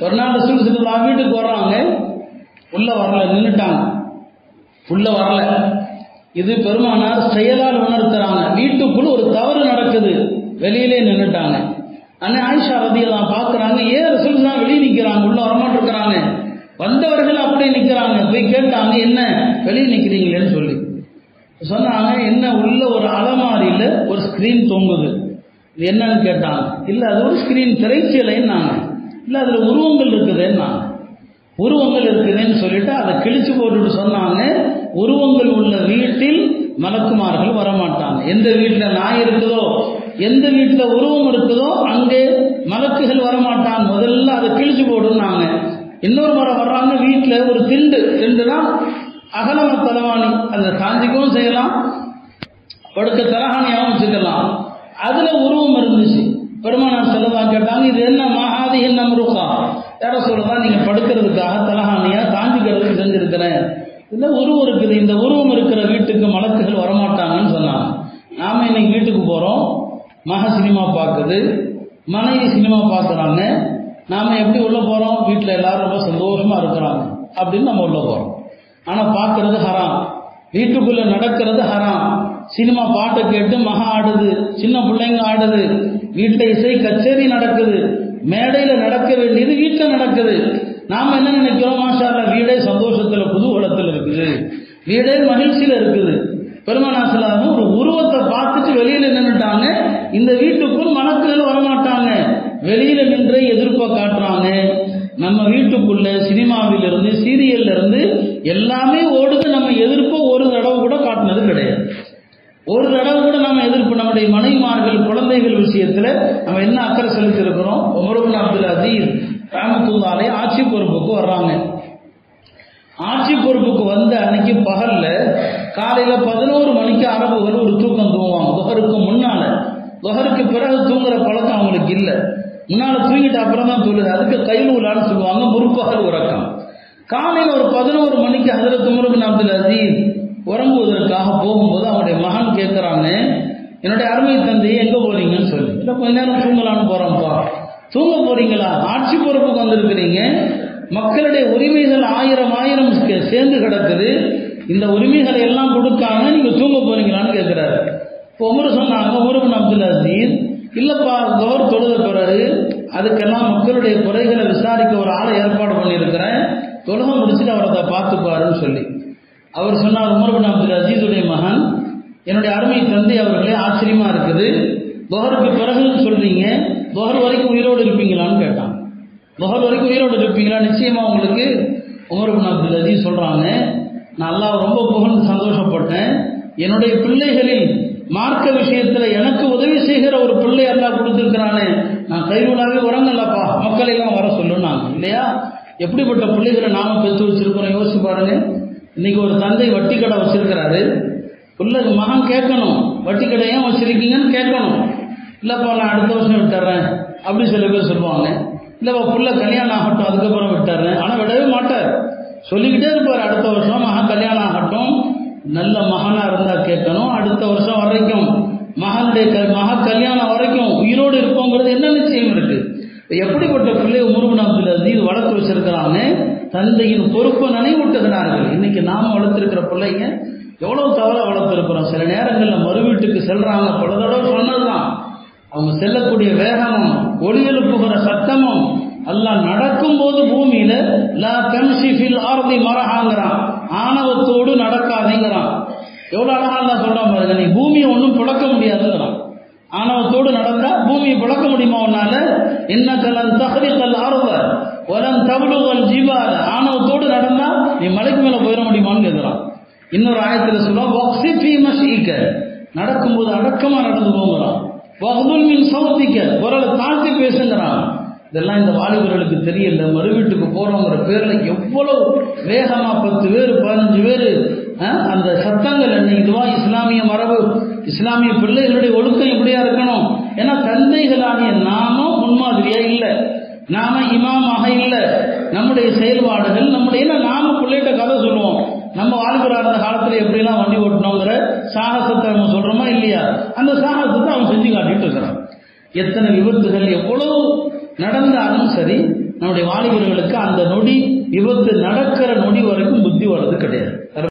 ஒரு நாள் ரசூல் ஸல்லல்லாஹு வீட்டுக்கு வர்றாங்க உள்ள வரல நின்னுட்டாங்க உள்ள வரல இது பெருமானார் செயலால் உணர்த்துறாங்க வீட்டுக்குள்ள ஒரு தவறு நடக்குது வெளியிலே நின்னுட்டாங்க அண்ணே ஆயிஷா ரதியெல்லாம் பார்க்குறாங்க ஏன் ரசூல் தான் வெளியே நிற்கிறாங்க உள்ள வரமாட்டிருக்கிறாங்க வந்தவர்கள் அப்படியே நிற்கிறாங்க போய் கேட்டாங்க என்ன வெளியே நிற்கிறீங்களேன்னு சொல்லி சொன்னாங்க என்ன உள்ள ஒரு அலமாரியில் ஒரு ஸ்க்ரீன் தொங்குது இது என்னன்னு கேட்டாங்க இல்லை அது ஒரு ஸ்க்ரீன் திரைச்சீலைன்னாங்க இல்லை அதில் உருவங்கள் இருக்குதுன்னாங்க உருவங்கள் இருக்குதுன்னு சொல்லிட்டு அதை கிழிச்சு போட்டுட்டு சொன்னாங்க உருவங்கள் உள்ள வீட்டில் மலக்குமார்கள் வரமாட்டாங்க எந்த வீட்டில் நாய் இருக்குதோ எந்த வீட்டில் உருவம் இருக்குதோ அங்கே மலக்குகள் வரமாட்டாங்க முதல்ல அதை கிழிச்சு போடுனாங்க இன்னொரு முறை வர்றாங்க வீட்டில் ஒரு திண்டு திண்டுனா அகலம தலைவாணி அந்த காஞ்சிக்கவும் செய்யலாம் படுக்க தலகாணியாகவும் வச்சுக்கலாம் அதுல உருவம் இருந்துச்சு பெருமானார் செல்லதான் கேட்டாங்க இது என்ன மகாதி என்ன முருகா யார சொல்லதான் நீங்க படுக்கிறதுக்காக தலகாணியா காஞ்சிக்கிறதுக்கு செஞ்சிருக்கிறேன் இதுல உருவம் இருக்குது இந்த உருவம் இருக்கிற வீட்டுக்கு மலக்குகள் வரமாட்டாங்கன்னு சொன்னாங்க நாம இன்னைக்கு வீட்டுக்கு போறோம் மக சினிமா பார்க்குது மனைவி சினிமா பார்க்குறாங்க நாம எப்படி உள்ள போறோம் வீட்டில் எல்லாரும் ரொம்ப சந்தோஷமா இருக்கிறாங்க அப்படின்னு நம்ம உள்ள போறோம் ஆனா பார்க்கறது ஹராம் வீட்டுக்குள்ள நடக்கிறது ஹராம் சினிமா பாட்டை கேட்டு மகா ஆடுது சின்ன பிள்ளைங்க ஆடுது வீட்டில் இசை கச்சேரி நடக்குது மேடையில் நடக்க வேண்டியது வீட்டில் நடக்குது நாம என்ன நினைக்கிறோம் மாஷா அல்லாஹ் வீடே சந்தோஷத்துல குதூகலத்தில் இருக்குது வீடே மகிழ்ச்சியில இருக்குது பெருமானாசலாமும் ஒரு உருவத்தை பார்த்துட்டு வெளியில நின்றுட்டாங்க இந்த வீட்டுக்குள் மலக்குகள் வரமாட்டாங்க வெளியில நின்று எதிர்ப்பை காட்டுறாங்க நம்ம வீட்டுக்குள்ள சினிமாவில இருந்து சீரியல்ல இருந்து எல்லாமே ஓடுது நம்ம எதிர்ப்பை ஒரு தடவை கூட காட்டினது கிடையாது ஒரு தடவை கூட நம்ம எதிர்ப்பு நம்முடைய மனைவிமார்கள் குழந்தைகள் விஷயத்துல நம்ம என்ன அக்கறை செலுத்தி இருக்கிறோம் உமருபின் அப்துல் அசீஸ் ராமத்துல்லாலே ஆட்சி பொறுப்புக்கு வர்றாங்க ஆட்சி பொறுப்புக்கு வந்த அன்னைக்கு பகல்ல காலையில பதினோரு மணிக்கு அரபுகள் ஒரு தூக்கம் தூங்குவாங்க துஹருக்கு முன்னால துஹருக்கு பிறகு தூங்குற பழக்கம் அவங்களுக்கு இல்லை முன்னால தூங்கிட்டு அப்புறம் தான் தொழுது அதுக்கு கைலூலான்னு சொல்லுவாங்க முற்பகல் உறக்கம் காலையில் ஒரு பதினோரு மணிக்கு ஹசரத் உமருபின் அப்துல் அசீஸ் உறங்குவதற்காக போகும்போது அவனுடைய மகன் கேட்குறாங்க என்னுடைய அருமை தந்தையை எங்கே போறீங்கன்னு சொல்லி இல்லை கொஞ்ச நேரம் தூங்கலான்னு போகிறோம்ப்பா தூங்க போறீங்களா ஆட்சி பொறுப்புக்கு வந்திருக்கிறீங்க மக்களுடைய உரிமைகள் ஆயிரம் ஆயிரம் சே- சேர்ந்து கிடக்குது இந்த உரிமைகளை எல்லாம் கொடுக்காம நீங்க தூங்க போறீங்களான்னு கேட்கிறாரு இப்போ உமர் சொன்னாங்க உமருபின் அப்துல் அசீஸ் இல்லப்பா கவர் தொழுத பிறகு அதுக்கெல்லாம் மக்களுடைய குறைகளை விசாரிக்க ஒரு ஆளை ஏற்பாடு பண்ணியிருக்கிறேன் தொழுக முடிச்சுட்டு அவரை அதை பார்த்துப்பாருன்னு சொல்லி அவர் சொன்னார் உமர்பின் அப்துல் அசீஸுடைய மகன் என்னுடைய அருமை தந்தை அவர்களே ஆச்சரியமா இருக்குது தொஹருக்கு பிறகுன்னு சொல்றீங்க தொஹர் வரைக்கும் உயிரோடு இருப்பீங்களான்னு கேட்டான் தொஹர் வரைக்கும் உயிரோடு இருப்பீங்களா நிச்சயமா உங்களுக்கு உமர்பின் அப்துல் அசீஸ் சொல்றாங்க நான் அல்லாஹ் ரொம்ப புகழ்ந்து சந்தோஷப்பட்டேன் என்னுடைய பிள்ளைகளில் மார்க்க விஷயத்துல எனக்கு உதவி செய்கிற ஒரு பிள்ளை அல்லாஹ் கொடுத்துருக்கிறானே நான் கைவிடாவே உறங்கலப்பா மக்களை எல்லாம் வர சொல்லுனாங்க இல்லையா எப்படிப்பட்ட பிள்ளைகளை நாம பெற்று வச்சிருக்கிறோம் யோசிச்சு பாருங்க இன்னைக்கு ஒரு தந்தை வட்டி கடை வச்சிருக்கிறாரு பிள்ளை மகன் கேட்கணும் வட்டி கடை ஏன் வச்சிருக்கீங்கன்னு கேட்கணும் இல்லப்பா நான் அடுத்த வருஷம் விட்டுறேன் அப்படி சில பேர் சொல்லுவாங்க இல்லப்பா புள்ள கல்யாணம் ஆகட்டும் அதுக்கப்புறம் விட்டுறேன் ஆனா விடவே மாட்டார் சொல்லிக்கிட்டே இருப்பார் அடுத்த வருஷம் மகன் கல்யாணம் ஆகட்டும் நல்ல மகனா இருந்தா கேட்கணும் அடுத்த வருஷம் வரைக்கும் மகனுடைய க- மக கல்யாணம் வரைக்கும் உயிரோடு இருப்போங்கிறது என்ன நிச்சயம் இருக்கு எப்படிப்பட்ட பிள்ளை முருகன் அப்துல் அசீஸ் வளர்த்து வச்சிருக்கிறாங்க தந்தையின் பொறுப்பை நினைவூட்டுகிறார்கள் இன்னைக்கு நாம வளர்த்திருக்கிற பிள்ளைங்க எவ்வளவு தவறா வளர்த்திருக்கிறோம் சில நேரங்களில் மறு வீட்டுக்கு செல்றாங்க பல தடவை சொன்னதுதான் அவங்க செல்லக்கூடிய வேகமும் ஒளி எழுப்புகிற சத்தமும் அல்லாஹ் நடக்கும்போது பூமியில லா தம்ஷி ஃபில் ஆர்தி மரஹாங்கிறான் ஆணவத்தோடு நடக்காதேங்கிறான் எவ்வளவு அழகா அல்லாஹ் சொல்றான் பாருங்க நீ பூமியை ஒன்றும் புழக்க முடியாதுங்கிறான் ஆணவத்தோடு நடந்தா பூமியை புழக்க முடியுமா உன்னால என்ன கலன் தஹரிகல் ஆர்வ வலன் தவளுவல் ஜீவால ஆணவத்தோடு நடந்தா நீ மலைக்கு மேல போயிட முடியுமான்னு கேட்கிறான் இன்னொரு ஆயத்துல சொல்லுவான் வக்ஸி ஃபீ மஷீக்க நடக்கும்போது அடக்கமா நடந்து போங்கிறான் வகுதுல் மின் சௌத்திக்க குரலை தாழ்த்தி பேசுங்கிறான் இதெல்லாம் இந்த வாலிபர்களுக்கு தெரியல மறு வீட்டுக்கு போறோங்கிற பேர்ல எவ்வளவு வேகமா பத்து பேர் பதினஞ்சு பேர் அந்த சத்தங்கள் என்ன இதுவா இஸ்லாமிய மரபு இஸ்லாமிய பிள்ளைகளுடைய ஒழுக்கம் எப்படியா இருக்கணும் ஏன்னா தந்தைகளாகிய நாமும் முன்மாதிரியா இல்லை நாம இமாமாக இல்லை நம்முடைய செயல்பாடுகள் நம்முடைய ஏன்னா நாம பிள்ளைகிட்ட கதை சொல்லுவோம் நம்ம வாழ்கிறா இருந்த காலத்துல எப்படிலாம் வண்டி ஓட்டணுங்கிற சாகசத்தை நம்ம சொல்றோமா இல்லையா அந்த சாகசத்தை அவன் செஞ்சு காட்டிட்டு இருக்கிறான் எத்தனை விபத்துகள் எவ்வளவு நடந்தாலும் சரி நம்முடைய நம்மளுடைய வாலிபர்களுக்கு அந்த நொடி விபத்து நடக்கிற நொடி வரைக்கும் புத்தி வர்றது கிடையாது